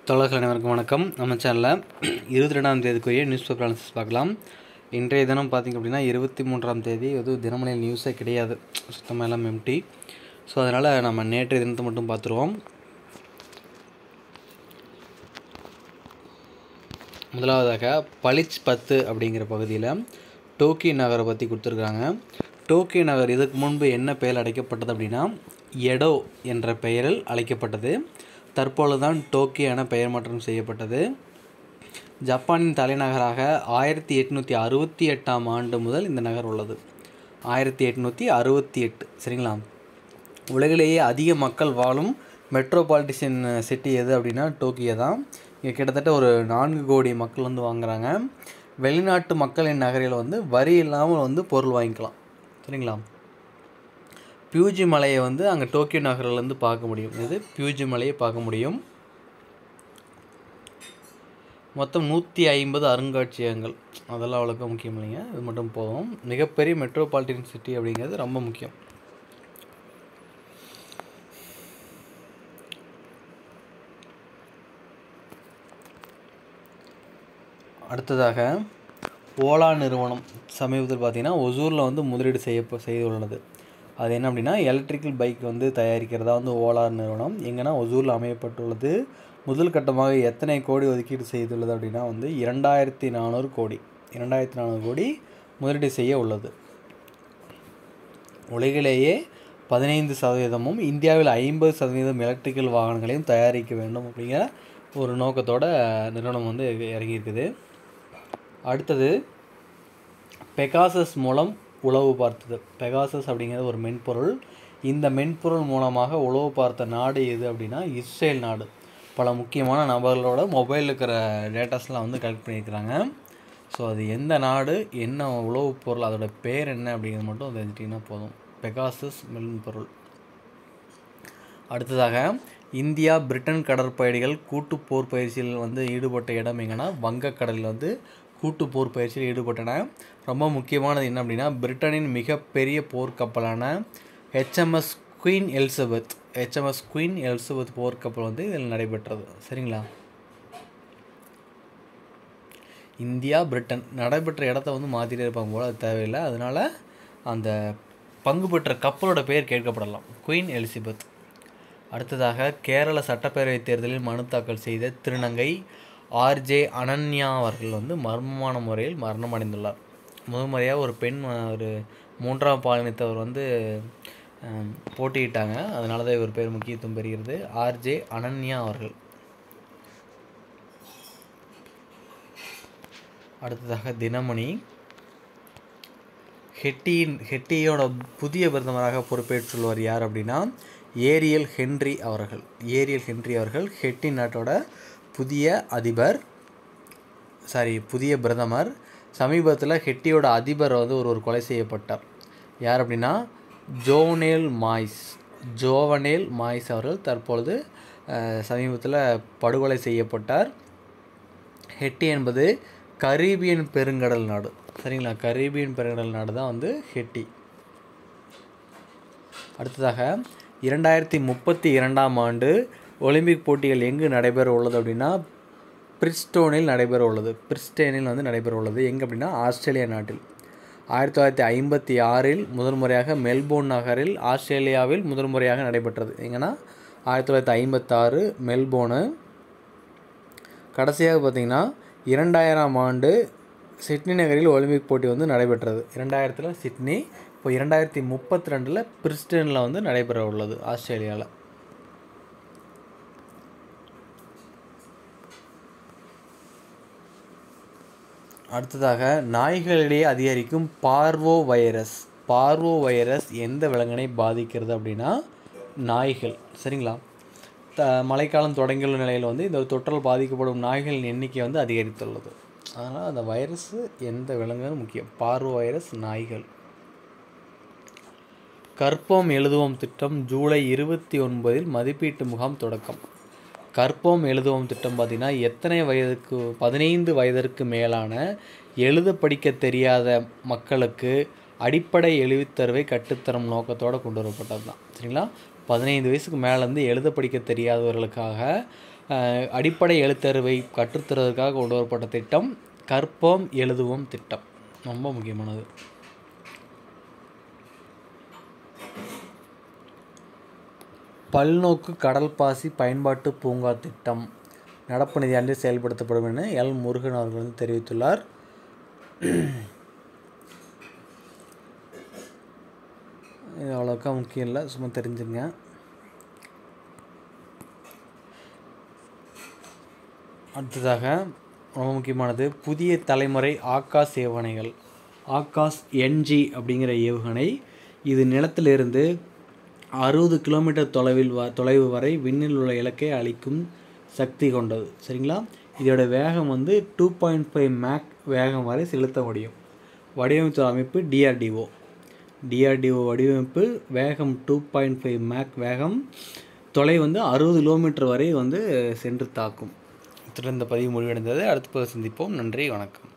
தோழர்கள் அனைவருக்கும் வணக்கம் நம்ம சேனலில் இருபத்தி ரெண்டாம் தேதிக்குரிய நியூஸ் பேப்பர் அனாலிசிஸ் பார்க்கலாம் இன்றைய தினம் பார்த்திங்க அப்படின்னா இருபத்தி மூன்றாம் தேதி எதுவும் தினமணியில் நியூஸே கிடையாது சுத்தமாக எல்லாம் எம்டி ஸோ அதனால் நம்ம நேற்றைய தினத்தை மட்டும் பார்த்துருவோம் முதலாவதாக பளிச் பத்து அப்படிங்கிற பகுதியில் டோக்கியோ நகரை பற்றி கொடுத்துருக்காங்க டோக்கியோ நகர் இதுக்கு முன்பு என்ன பெயர் அழைக்கப்பட்டது அப்படின்னா எடோ என்ற பெயரில் அழைக்கப்பட்டது தற்பொழுது தான் டோக்கியோ என பெயர் மாற்றம் செய்யப்பட்டது ஜப்பானின் தலைநகராக ஆயிரத்தி எட்நூற்றி அறுபத்தி எட்டாம் ஆண்டு முதல் இந்த நகர் உள்ளது ஆயிரத்தி எட்நூற்றி அறுபத்தி எட்டு சரிங்களா உலகிலேயே அதிக மக்கள் வாழும் மெட்ரோபாலிட்டிஷன் சிட்டி எது அப்படின்னா டோக்கியோ தான் இங்கே கிட்டத்தட்ட ஒரு நான்கு கோடி மக்கள் வந்து வாங்குறாங்க வெளிநாட்டு மக்களின் நகரில் வந்து வரி இல்லாமல் வந்து பொருள் வாங்கிக்கலாம் சரிங்களா பியூஜி மலையை வந்து அங்கே டோக்கியோ நகரிலேருந்து பார்க்க முடியும் இது பியூஜி மலையை பார்க்க முடியும் மொத்தம் நூற்றி ஐம்பது அருங்காட்சியகங்கள் அதெல்லாம் அவ்வளோக்கா முக்கியம் இல்லைங்க இது மட்டும் போதும் மிகப்பெரிய மெட்ரோபாலிட்டன் சிட்டி அப்படிங்கிறது ரொம்ப முக்கியம் அடுத்ததாக ஓலா நிறுவனம் சமீபத்தில் பார்த்தீங்கன்னா ஒசூரில் வந்து முதலீடு செய்ய செய்துள்ளது அது என்ன அப்படின்னா எலக்ட்ரிக்கல் பைக் வந்து தயாரிக்கிறதா வந்து ஓலா நிறுவனம் எங்கன்னா ஒசூரில் அமையப்பட்டுள்ளது முதல் கட்டமாக எத்தனை கோடி ஒதுக்கீடு செய்துள்ளது அப்படின்னா வந்து இரண்டாயிரத்தி நானூறு கோடி இரண்டாயிரத்தி நானூறு கோடி முதலீடு செய்ய உள்ளது உலகிலேயே பதினைந்து சதவீதமும் இந்தியாவில் ஐம்பது சதவீதம் எலக்ட்ரிக்கல் வாகனங்களையும் தயாரிக்க வேண்டும் அப்படிங்கிற ஒரு நோக்கத்தோட நிறுவனம் வந்து இறங்கியிருக்குது அடுத்தது பெகாசஸ் மூலம் உளவு பார்த்தது பெகாசஸ் அப்படிங்கிறது ஒரு மென்பொருள் இந்த மென்பொருள் மூலமாக உளவு பார்த்த நாடு எது அப்படின்னா இஸ்ரேல் நாடு பல முக்கியமான நபர்களோட மொபைலில் இருக்கிற டேட்டாஸ்லாம் வந்து கலெக்ட் பண்ணியிருக்கிறாங்க ஸோ அது எந்த நாடு என்ன உளவு பொருள் அதோட பேர் என்ன அப்படிங்கிறது மட்டும் தெரிஞ்சிட்டிங்கன்னா போதும் பெகாசஸ் மென்பொருள் அடுத்ததாக இந்தியா பிரிட்டன் கடற்பயணிகள் கூட்டு போர் பயிற்சியில் வந்து ஈடுபட்ட இடம் எங்கன்னா வங்கக்கடலில் வந்து கூட்டு போர் பயிற்சியில் ஈடுபட்டன ரொம்ப முக்கியமானது என்ன அப்படின்னா பிரிட்டனின் மிகப்பெரிய போர்க்கப்பலான HMS Queen Elizabeth HMS Queen Elizabeth போர்க்கப்பல் வந்து இதில் நடைபெற்றது சரிங்களா இந்தியா பிரிட்டன் நடைபெற்ற இடத்த வந்து மாற்றிட்டே இருப்பாங்க போல் அது தேவையில்லை அதனால் அந்த பங்கு பெற்ற கப்பலோட பெயர் கேட்கப்படலாம் குயின் எலிசபெத் அடுத்ததாக கேரள சட்டப்பேரவை தேர்தலில் மனு தாக்கல் செய்த திருநங்கை ஆர்ஜே அனன்யா அவர்கள் வந்து மர்மமான முறையில் மரணம் அடைந்துள்ளார் முதன்முறையாக ஒரு பெண் ஒரு மூன்றாம் பாலினத்தவர் வந்து போட்டியிட்டாங்க அதனால தான் இவர் பேர் முக்கியத்துவம் பெறுகிறது ஆர்ஜே அனன்யா அவர்கள் அடுத்ததாக தினமணி ஹெட்டியின் ஹெட்டியோட புதிய பிரதமராக பொறுப்பேற்றுள்ளவர் யார் அப்படின்னா ஏரியல் ஹென்றி அவர்கள் ஏரியல் ஹென்றி அவர்கள் ஹெட்டி நாட்டோட புதிய அதிபர் சாரி புதிய பிரதமர் சமீபத்தில் ஹெட்டியோட அதிபர் வந்து ஒரு ஒரு கொலை செய்யப்பட்டார் யார் அப்படின்னா ஜோனேல் மாய்ஸ் ஜோவனேல் மாய்ஸ் அவர்கள் தற்பொழுது சமீபத்தில் படுகொலை செய்யப்பட்டார் ஹெட்டி என்பது கரீபியன் பெருங்கடல் நாடு சரிங்களா கரீபியன் பெருங்கடல் நாடு தான் வந்து ஹெட்டி அடுத்ததாக இரண்டாயிரத்தி முப்பத்தி இரண்டாம் ஆண்டு ஒலிம்பிக் போட்டிகள் எங்கு நடைபெற உள்ளது அப்படின்னா பிரிஸ்டோனில் நடைபெற உள்ளது பிரிஸ்டேனில் வந்து நடைபெற உள்ளது எங்கே அப்படின்னா ஆஸ்திரேலியா நாட்டில் ஆயிரத்தி தொள்ளாயிரத்தி ஐம்பத்தி ஆறில் முதல் முறையாக மெல்போர்ன் நகரில் ஆஸ்திரேலியாவில் முதல் முறையாக நடைபெற்றது எங்கன்னா ஆயிரத்தி தொள்ளாயிரத்தி ஐம்பத்தாறு மெல்போர்னு கடைசியாக பார்த்திங்கன்னா இரண்டாயிரம் ஆண்டு சிட்னி நகரில் ஒலிம்பிக் போட்டி வந்து நடைபெற்றது இரண்டாயிரத்தில் சிட்னி இப்போ இரண்டாயிரத்தி முப்பத்தி ரெண்டில் பிரிஸ்டனில் வந்து நடைபெற உள்ளது ஆஸ்திரேலியாவில் அடுத்ததாக நாய்களிடையே அதிகரிக்கும் பார்வோ வைரஸ் பார்வோ வைரஸ் எந்த விலங்கினை பாதிக்கிறது அப்படின்னா நாய்கள் சரிங்களா த மழைக்காலம் தொடங்கியுள்ள நிலையில் வந்து இந்த தொற்றால் பாதிக்கப்படும் நாய்களின் எண்ணிக்கை வந்து அதிகரித்துள்ளது அதனால் அந்த வைரஸ் எந்த விலங்குன்னு முக்கியம் பார்வோ வைரஸ் நாய்கள் கற்போம் எழுதுவோம் திட்டம் ஜூலை இருபத்தி ஒன்பதில் மதிப்பீட்டு முகாம் தொடக்கம் கற்போம் எழுதுவோம் திட்டம் பார்த்திங்கன்னா எத்தனை வயதுக்கு பதினைந்து வயதிற்கு மேலான எழுத படிக்க தெரியாத மக்களுக்கு அடிப்படை எழுத்தறிவை கட்டுத்தரும் நோக்கத்தோடு கொண்டு வரப்பட்டது தான் சரிங்களா பதினைந்து வயசுக்கு மேலேருந்து எழுத படிக்க தெரியாதவர்களுக்காக அஹ், அடிப்படை எழுத்தறிவை கற்றுத்தருவதற்காக கொண்டு வரப்பட்ட திட்டம் கற்போம் எழுதுவோம் திட்டம் ரொம்ப முக்கியமானது பல்நோக்கு கடல் பாசி பயன்பாட்டு பூங்கா திட்டம் நடப்பு நிதியாண்டில் செயல்படுத்தப்படும் என எல் முருகன் அவர்கள் வந்து தெரிவித்துள்ளார் இது அவ்வளோக்கா முக்கியம் இல்லை சும்மா தெரிஞ்சுங்க அடுத்ததாக ரொம்ப முக்கியமானது புதிய தலைமுறை ஆகாஷ் ஏவுகணைகள் ஆகாஷ் என்ஜி அப்படிங்கிற ஏவுகணை இது நிலத்திலிருந்து அறுபது கிலோமீட்டர் தொலைவில் வ தொலைவு வரை விண்ணில் உள்ள இலக்கை அளிக்கும் சக்தி கொண்டது சரிங்களா இதோட வேகம் வந்து டூ பாயிண்ட் ஃபைவ் மேக் வேகம் வரை செலுத்த முடியும் வடிவமைப்பு அமைப்பு டிஆர்டிஓ டிஆர்டிஓ வடிவமைப்பு வேகம் டூ பாயிண்ட் ஃபைவ் மேக் வேகம் தொலை வந்து அறுபது கிலோமீட்டர் வரை வந்து சென்று தாக்கும் இத்துடன் இந்த பதிவு முடிவடைந்தது அடுத்த பதிவு சந்திப்போம் நன்றி வணக்கம்